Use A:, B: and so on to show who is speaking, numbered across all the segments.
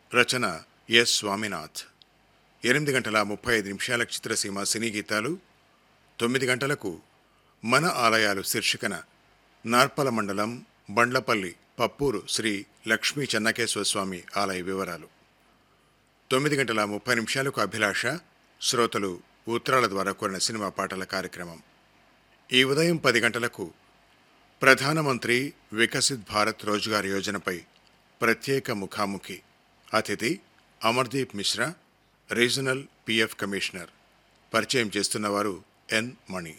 A: రచన yes Swaminath ఎనిమిది గంటల ముప్పై ఐదు నిమిషాల చిత్రసీమ సినీ గీతాలు తొమ్మిది గంటలకు మన ఆలయాలు శీర్షికన నార్పల మండలం బండ్లపల్లి పప్పూరు శ్రీ లక్ష్మీ చెన్నకేశ్వర స్వామి ఆలయ వివరాలు తొమ్మిది గంటల ముప్పై నిమిషాలకు అభిలాష శ్రోతలు ఉత్తరాల ద్వారా కోరిన సినిమా పాటల కార్యక్రమం ఈ ఉదయం పది గంటలకు ప్రధానమంత్రి వికసిత్ భారత్ రోజ్గార్ యోజనపై ప్రత్యేక ముఖాముఖి అతిథి Amardeep Mishra regional PF commissioner పరిచయం చేస్తున్నవారు ఎన్ మణి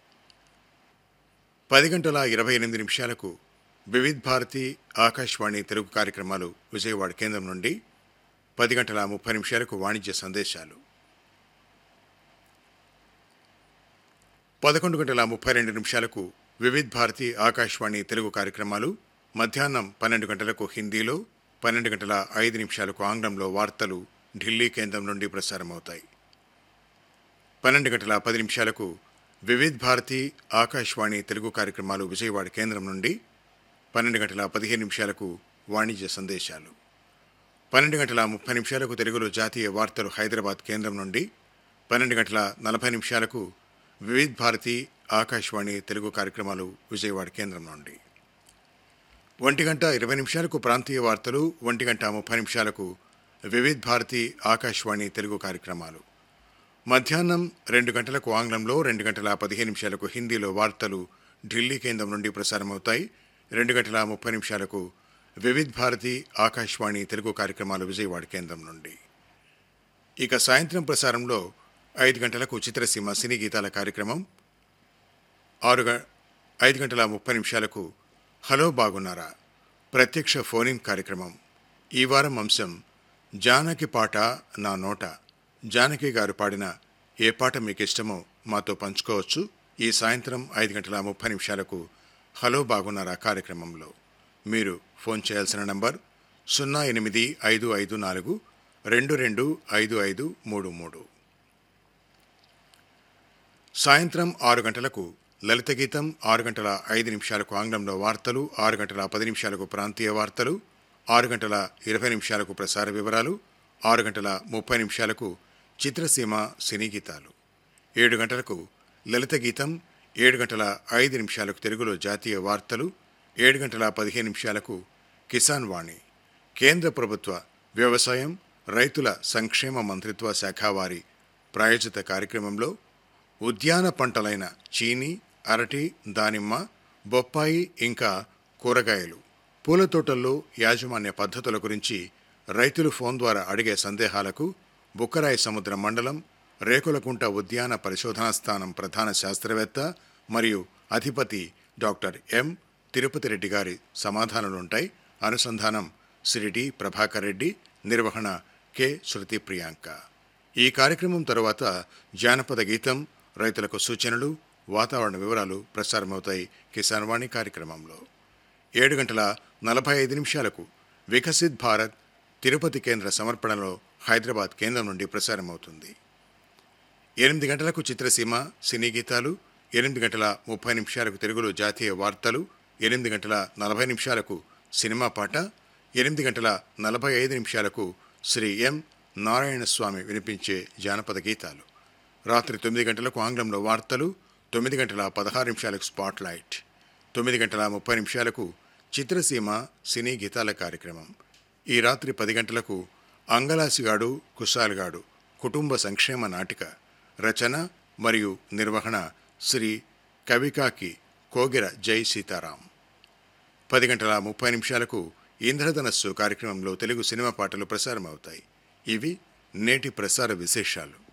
A: పది గంటల ఇరవై ఎనిమిది నిమిషాలకు వివిధ్ భారతి ఆకాశవాణి తెలుగు కార్యక్రమాలు విజయవాడ కేంద్రం నుండి పది గంటల ముప్పై నిమిషాలకు వాణిజ్య సందేశాలు పదకొండు గంటల ముప్పై రెండు నిమిషాలకు వివిధ్ భారతి ఆకాశవాణి తెలుగు కార్యక్రమాలు మధ్యాహ్నం పన్నెండు గంటలకు హిందీలో పన్నెండు గంటల ఐదు నిమిషాలకు ఆంగ్లంలో వార్తలు ఢిల్లీ కేంద్రం నుండి ప్రసారమవుతాయి పన్నెండు గంటల పది నిమిషాలకు వివిధ్ భారతి ఆకాశవాణి తెలుగు కార్యక్రమాలు విజయవాడ కేంద్రం నుండి పన్నెండు గంటల పదిహేను నిమిషాలకు వాణిజ్య సందేశాలు పన్నెండు గంటల ముప్పై నిమిషాలకు తెలుగులో జాతీయ వార్తలు హైదరాబాద్ కేంద్రం నుండి పన్నెండు గంటల నలభై నిమిషాలకు వివిధ్ భారతి ఆకాశవాణి తెలుగు కార్యక్రమాలు విజయవాడ కేంద్రం నుండి ఒంటి గంట ఇరవై నిమిషాలకు ప్రాంతీయ వార్తలు ఒంటి గంట ముప్పై నిమిషాలకు వివిధ్ భారతి ఆకాశవాణి తెలుగు కార్యక్రమాలు మధ్యాహ్నం రెండు గంటలకు ఆంగ్లంలో రెండు గంటల పదిహేను నిమిషాలకు హిందీలో వార్తలు ఢిల్లీ కేంద్రం నుండి ప్రసారమవుతాయి రెండు గంటల ముప్పై నిమిషాలకు వివిధ్ భారతి ఆకాశవాణి తెలుగు కార్యక్రమాలు విజయవాడ కేంద్రం నుండి ఇక సాయంత్రం ప్రసారంలో ఐదు గంటలకు చిత్రసీమ సినీ గీతాల కార్యక్రమం ఆరు గ- ఐదు గంటల ముప్పై నిమిషాలకు హలో బాగున్నారా ప్రత్యక్ష ఫోనిన్ కార్యక్రమం ఈ వారం అంశం జానకి పాట నా నోట జానకి గారు పాడిన ఏ పాట మీకు ఇష్టమో మాతో పంచుకోవచ్చు ఈ సాయంత్రం ఐదు గంటల ముప్పై నిమిషాలకు హలో బాగున్నారా కార్యక్రమంలో మీరు ఫోన్ చేయాల్సిన నంబర్ సున్నా ఎనిమిది ఐదు ఐదు నాలుగు రెండు రెండు ఐదు ఐదు మూడు మూడు సాయంత్రం ఆరు గంటలకు లలిత గీతం ఆరు గంటల ఐదు నిమిషాలకు ఆంగ్లంలో వార్తలు ఆరు గంటల పది నిమిషాలకు ప్రాంతీయ వార్తలు ఆరు గంటల ఇరవై నిమిషాలకు ప్రసార వివరాలు ఆరు గంటల ముప్పై నిమిషాలకు చిత్రసీమ సినీ గీతాలు ఏడు గంటలకు లలిత గీతం ఏడు గంటల ఐదు నిమిషాలకు తెలుగులో జాతీయ వార్తలు ఏడు గంటల పదిహేను నిమిషాలకు కిసాన్ వాణి కేంద్ర ప్రభుత్వ వ్యవసాయం రైతుల సంక్షేమ మంత్రిత్వ శాఖ వారి ప్రాయోజిత కార్యక్రమంలో ఉద్యాన పంటలైన చీని అరటి దానిమ్మ బొప్పాయి ఇంకా కూరగాయలు పూల తోటల్లో యాజమాన్య పద్ధతుల గురించి రైతులు ఫోన్ ద్వారా అడిగే సందేహాలకు బుక్కరాయి సముద్ర మండలం రేకులకుంట ఉద్యాన పరిశోధనా స్థానం ప్రధాన శాస్త్రవేత్త మరియు అధిపతి డాక్టర్ ఎం తిరుపతి రెడ్డి గారి సమాధానాలుంటాయి అనుసంధానం శ్రీ డి ప్రభాకర్ రెడ్డి నిర్వహణ కె శృతి ప్రియాంక ఈ కార్యక్రమం తరువాత జానపద గీతం రైతులకు సూచనలు వాతావరణ వివరాలు ప్రసారమవుతాయి కిసాన్ వాణి కార్యక్రమంలో ఏడు గంటల నలభై ఐదు నిమిషాలకు వికసిత్ భారత్ తిరుపతి కేంద్ర సమర్పణలో హైదరాబాద్ కేంద్రం నుండి ప్రసారమవుతుంది ఎనిమిది గంటలకు చిత్రసీమ సినీ గీతాలు ఎనిమిది గంటల ముప్పై నిమిషాలకు తెలుగులో జాతీయ వార్తలు ఎనిమిది గంటల నలభై నిమిషాలకు సినిమా పాట ఎనిమిది గంటల నలభై ఐదు నిమిషాలకు శ్రీ ఎం నారాయణ స్వామి వినిపించే జానపద గీతాలు రాత్రి తొమ్మిది గంటలకు ఆంగ్లంలో వార్తలు తొమ్మిది గంటల పదహారు నిమిషాలకు స్పాట్ లైట్ తొమ్మిది గంటల ముప్పై నిమిషాలకు చిత్రసీమ సినీ గీతాల కార్యక్రమం ఈ రాత్రి పది గంటలకు అంగలాసిగాడు కుశాల్గాడు కుటుంబ సంక్షేమ నాటిక రచన మరియు నిర్వహణ శ్రీ కవికాకి కోగిర జై సీతారాం పది గంటల ముప్పై నిమిషాలకు ఇంద్రధనస్సు కార్యక్రమంలో తెలుగు సినిమా పాటలు ప్రసారమవుతాయి ఇవి నేటి ప్రసార విశేషాలు